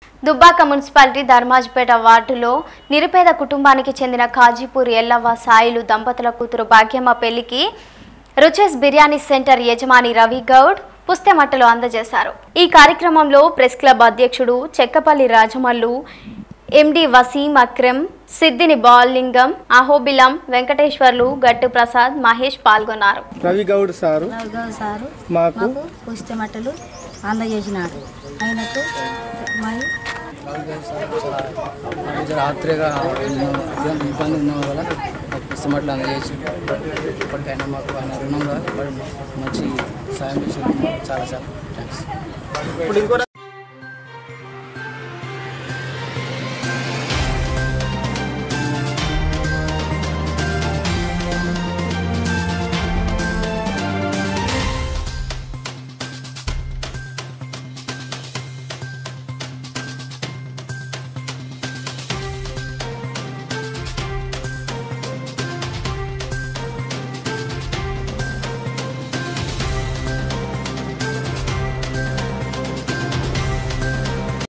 Dubbaka municipality ధర్మాజ్పేట వార్డులో నిరుపేద కుటుంబానికి చెందిన కాజీపూర్ ఎల్లవ్వ సాయిలు దంపతుల కూతురు భాగ్యమ్మ పెళ్లికి రుచెస్ బిర్యానీ సెంటర్ యజమాని రవి గౌడ్ పుస్తెమట్టలు అందజేశారు ఈ కార్యక్రమంలో ప్రెస్ క్లబ్ అధ్యక్షుడు చెక్కపల్లి రాజమల్లు ఎండి వసీం అక్రమ్ సిద్దిని బాలింగం అహోబిలం వెంకటేశ్వర్లు గట్టు ప్రసాద్ మహేష్ పాల్గొన్నారు రవి గౌడ్ సారు నవగావ్ సారు మాకు మాకు పుస్తమట్టలు అందజేసినాడు ఆయనకు మరి జర ఆత్రేగా అత్యంత ఇబ్బంది ఉన్న వల్ల పుస్తమట్లు అందజేసి ఇప్పటికైనా మాకు ఆయన రుణంగా వాడు మంచి సాయం చేసినందుకు చాలా చాలా థ్యాంక్స్ ఇప్పుడు ఇంకో